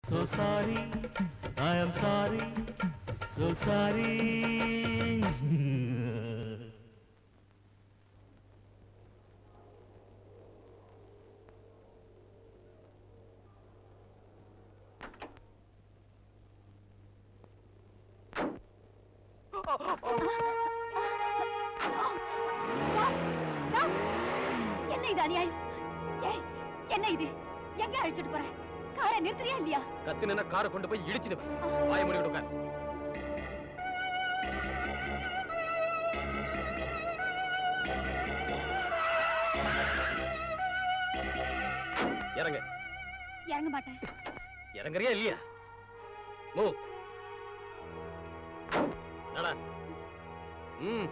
So sorry, I am sorry, so sorry. என்ன இது அநியாயம் ஏய், என்ன இது எங்க அழைச்சிட்டு போற காரை நிறுத்துறியா இல்லையா கத்தினா காரை கொண்டு போய் இடிச்சிடுவேன் வாய மூடிட்டு உட்கார் இறங்க இறங்க மாட்டேன் இறங்குறியா இல்லையா மூ நடா ம்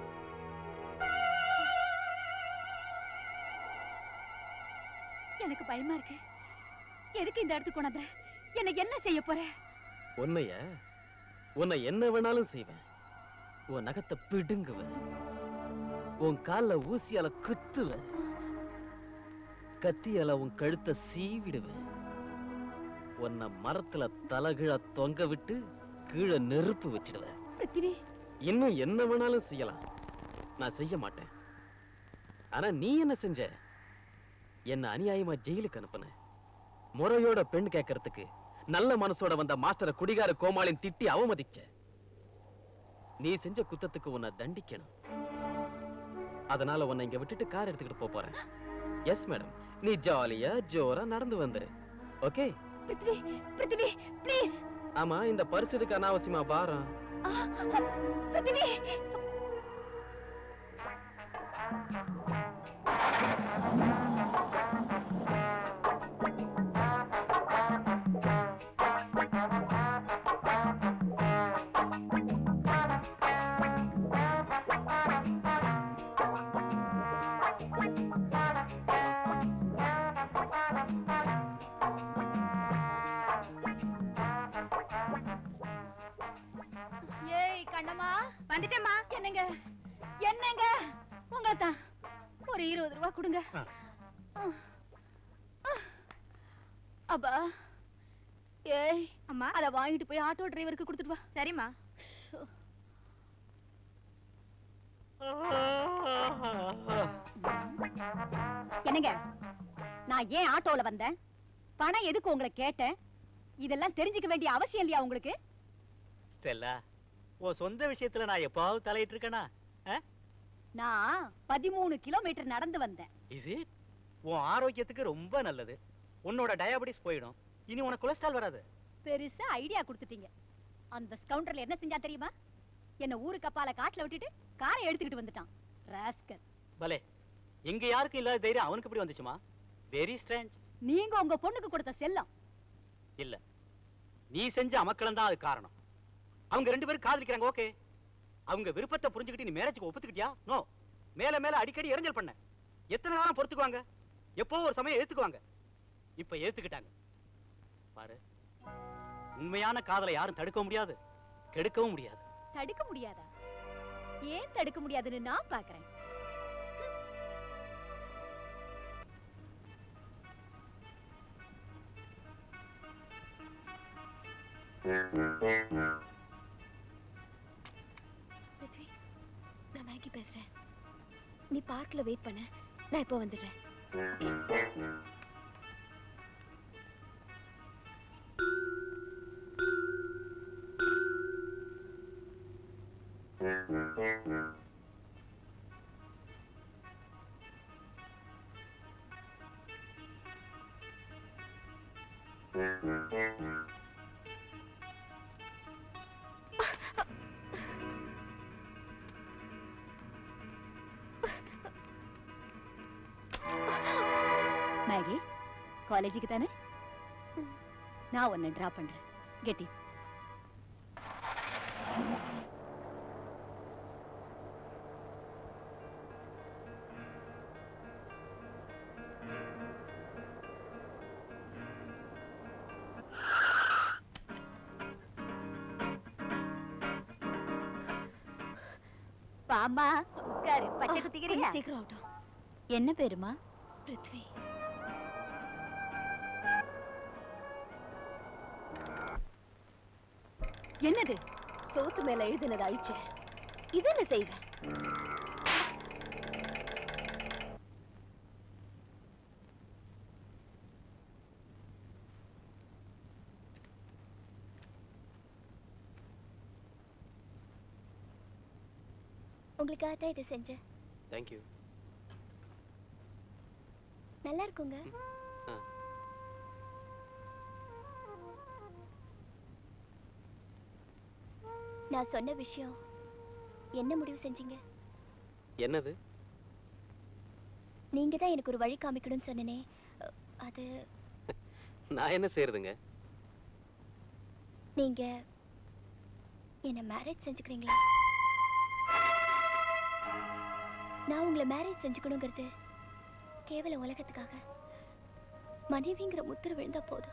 எனக்கு பயமா இருக்கு எதுக்கு இந்த இடத்துக்கு கொண்டாந்த என்ன என்ன செய்ய போற உன்னைய உன்னை என்ன வேணாலும் செய்வேன் உன் நகத்தை பிடுங்குவேன் உன் கால்ல ஊசியால குத்துவேன் கத்தியால உன் கழுத்தை சீவிடுவேன் உன்னை மரத்துல தலகிழ தொங்க விட்டு கீழே நெருப்பு வச்சிடுவேன் பிருத்திவி இன்னும் என்ன வேணாலும் செய்யலாம் நான் செய்ய மாட்டேன் ஆனா நீ என்ன செஞ்ச என்ன அநியாயமா ஜெயிலுக்கு அனுப்புன முறையோட பெண் கேட்கறதுக்கு நல்ல மனசோட வந்த மாஸ்டரை குடிகார கோமாளின் திட்டி அவமதிச்ச நீ செஞ்ச குத்தத்துக்கு உன்னை தண்டிக்கணும் அதனால உன்னை இங்க விட்டுட்டு கார் எடுத்துக்கிட்டு போப் போறேன் எஸ் மேடம் நீ ஜாலியா ஜோரா நடந்து வந்துரு ஓகே பிருத்திவி பிருத்திவி ப்ளீஸ் ஆமா இந்த பரிசு எதுக்கு அனாவசியமா பாரம் பிருத்திவி ஏய் கண்ணம்மா வந்துட்டேம்மா என்னங்க என்னங்க உங்களை தான் ஒரு இருபது ரூபா கொடுங்க ஆ. ஆ. அப்பா ஏய் அம்மா அத வாங்கிட்டு போய் ஆட்டோ டிரைவருக்கு கொடுத்துட்டு வா சரிம்மா என்னங்க நான் ஏன் ஆட்டோல வந்தேன் பணம் எதுக்கு உங்களை கேட்டேன் இதெல்லாம் தெரிஞ்சுக்க வேண்டிய அவசியம் இல்லையா உங்களுக்கு ஸ்டெல்லா உன் சொந்த விஷயத்துல நான் எப்பாவது தலையிட்டு இருக்கேனா நான் பதிமூணு கிலோமீட்டர் நடந்து வந்தேன் இஸ் இட் உன் ஆரோக்கியத்துக்கு ரொம்ப நல்லது உன்னோட டயாபெட்டிஸ் போயிடும் இனி உனக்கு கொலஸ்ட்ரால் வராது பெருசா ஐடியா கொடுத்துட்டீங்க அந்த ஸ்கவுண்டர்ல என்ன செஞ்சா தெரியுமா என்ன ஊருக்கு அப்பால காட்டுல விட்டுட்டு காரை எடுத்துக்கிட்டு வந்துட்டான் ராஸ்கல் பலே எங்க யாருக்கும் இல்லாத தைரியம் அவனுக்கு எப்படி வந்துச்சுமா வெரி ஸ்ட்ரேஞ்ச் நீங்க உங்க பொண்ணுக்கு கொடுத்த செல்லம் இல்ல நீ செஞ்ச அமக்களம் தான் அது காரணம் அவங்க ரெண்டு பேரும் காதலிக்கிறாங்க ஓகே அவங்க விருப்பத்தை புரிஞ்சுக்கிட்டு நீ மேரேஜுக்கு ஒப்புத்துக்கிட்டியா நோ மேல மேல அடிக்கடி இறைஞ்சல் பண்ண எத்தனை காலம் பொறுத்துக்குவாங்க எப்போ ஒரு சமயம் ஏத்துக்குவாங்க இப்ப ஏத்துக்கிட்டாங்க பாரு உண்மையான காதலை யாரும் தடுக்க முடியாது கெடுக்கவும் முடியாது தடுக்க முடியாதா ஏன் தடுக்க முடியாதுன்னு நான் பாக்குறேன் பிருத்வி நான் மேகி பேசுறேன் நீ பார்க்ல வெயிட் பண்ண நான் இப்போ வந்துடுறேன் மேகி காலேஜுக்கு தானே நான் உன்னை டிராப் பண்றேன் கெட்டி பாமா உட்காரு பச்சை குத்திக்கிறியா சீக்கிரம் ஆகட்டும் என்ன பேருமா பிருத்வி என்னது சோத்து மேல எழுதினதை அழிச்சேன் இது என்ன செய்வேன் உங்களுக்காக தான் இதை செஞ்சேன் தேங்க்யூ நல்லா இருக்குங்க ஆ. நான் சொன்ன விஷயம் என்ன முடிவு செஞ்சீங்க என்னது நீங்க தான் எனக்கு ஒரு வழி காமிக்கணும்னு சொன்னனே அ, அது நான் என்ன செய்யறதுங்க நீங்க என்ன மேரேஜ் செஞ்சுக்கிறீங்களா நான் உங்களை மேரேஜ் செஞ்சுக்கணுங்கிறது கேவல உலகத்துக்காக மனைவிங்கிற முத்திர விழுந்தா போதும்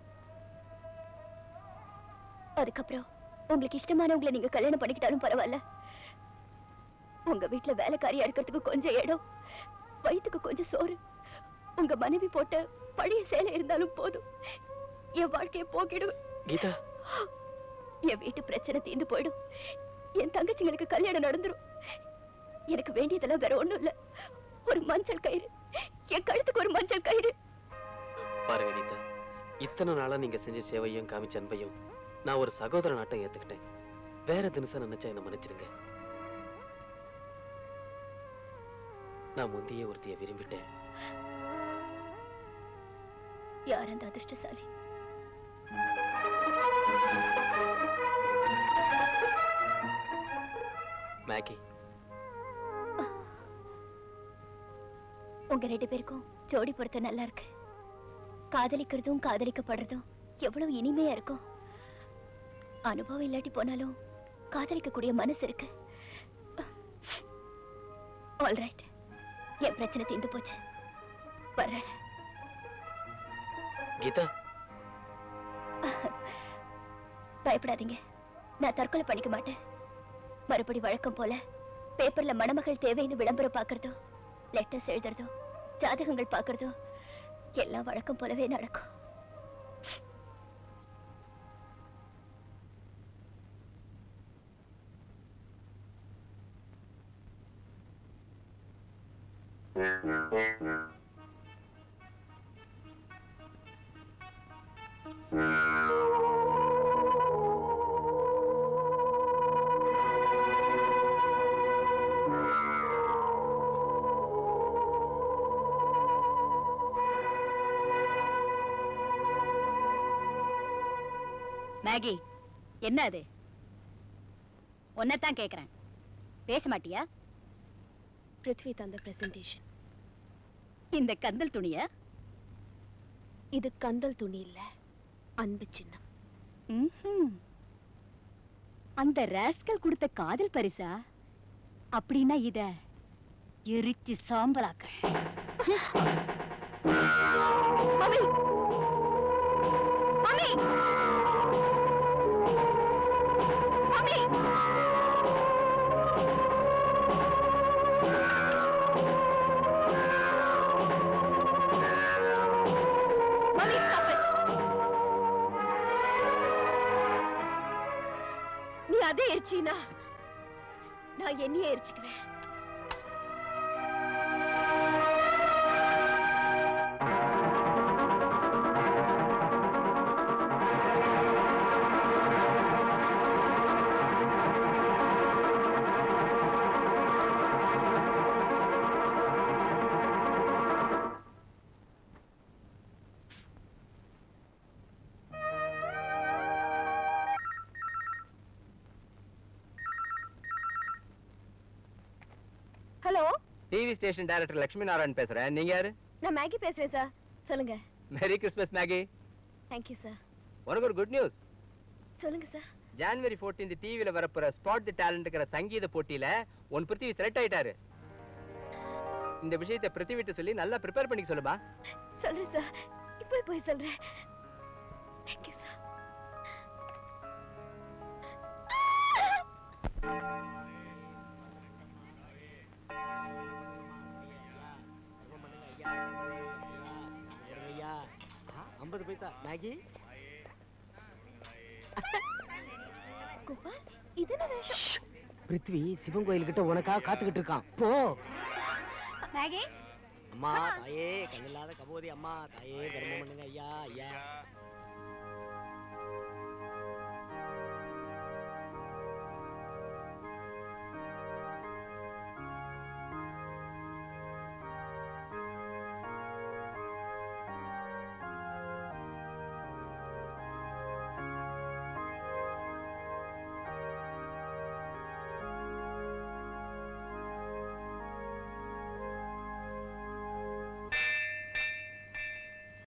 அதுக்கப்புறம் உங்களுக்கு இஷ்டமானவங்களை நீங்க கல்யாணம் பண்ணிக்கிட்டாலும் பரவாயில்ல உங்க வீட்டுல வேலைக்காரியா இருக்கிறதுக்கு கொஞ்சம் இடம் வயிற்றுக்கு கொஞ்சம் சோறு உங்க மனைவி போட்ட பழைய சேலை இருந்தாலும் போதும் என் வாழ்க்கையை போக்கிடுவேன் கீதா என் வீட்டு பிரச்சனை தீர்ந்து போயிடும் என் தங்கச்சிங்களுக்கு கல்யாணம் நடந்துரும் எனக்கு வேண்டியதெல்லாம் வேற ஒண்ணும் இல்ல ஒரு மஞ்சள் கயிறு என் கழுத்துக்கு ஒரு மஞ்சள் கயிறு பாருங்க கீதா இத்தனை நாளா நீங்க செஞ்ச சேவையும் காமிச்ச அன்பையும் நான் ஒரு சகோதர நாட்டம் ஏத்துக்கிட்டேன் வேற தினசா நினைச்சா என்ன மன்னிச்சிடுங்க நான் முந்தைய ஒருத்திய விரும்பிட்டேன் யார் அந்த அதிர்ஷ்டசாலி மேகி உங்க ரெண்டு பேருக்கும் ஜோடி பொருத்தம் நல்லா இருக்கு காதலிக்கிறதும் காதலிக்கப்படுறதும் எவ்வளவு இனிமையா இருக்கும் அனுபவம் இல்லாட்டி போனாலும் காதலிக்கக்கூடிய மனசு இருக்கு ஆல்ரைட் என் பிரச்சனை தீர்ந்து போச்சு வர்றேன் கீதா பயப்படாதீங்க நான் தற்கொலை பண்ணிக்க மாட்டேன் மறுபடி வழக்கம் போல பேப்பர்ல மணமகள் தேவைன்னு விளம்பரம் பார்க்கறதோ லெட்டர்ஸ் எழுதுறதோ ஜாதகங்கள் பார்க்கறதோ எல்லாம் வழக்கம் போலவே நடக்கும் மேகி என்ன அது உன்னைத்தான் கேக்குறேன் பேச மாட்டியா பிருத்வி தந்த பிரசன்டேஷன் இந்த கந்தல் துணிய இது கந்தல் துணி இல்ல அன்பு சின்னம் ம்ஹும். அந்த ராஸ்கல் கொடுத்த காதல் பரிசா அப்படின்னா இத எரிச்சு சாம்பலாக்குறேன் mummy mummy mummy mummy stop it. நீ அதே எரிச்சினா நான் என்னையே எரிச்சுக்குவேன் hello TV station director Lakshmi Narayan பேசுறேன் நீங்க யாரு நான் மேகி பேசுறேன் சார் சொல்லுங்க merry Christmas Maggie thank you sir உனக்கு ஒரு குட் நியூஸ் சொல்லுங்க சார் ஜான்வரி 14 டிவில வரப்போற ஸ்பாட் தி டேலண்ட்ங்கிற சங்கீத போட்டியில உன் பிருத்திவி செலக்ட் ஆயிட்டாரு இந்த விஷயத்தை பிருத்திவிட்டு சொல்லி நல்லா ப்ரிப்பேர் பண்ணிக்க சொல்லுமா சொல்றேன் சார் இப்போ போய் சொல்றேன் தேங்க்யூ சார் ஐம்பது பைசா மேகி கோபால் இது என்ன வேஷம் பிருத்வி சிவன் கோயில் கிட்ட உனக்காக காத்துக்கிட்டு இருக்கான் போ மேகி அம்மா தாயே கண்ணில்லாத கபோதி அம்மா தாயே தர்மம் பண்ணுங்க ஐயா ஐயா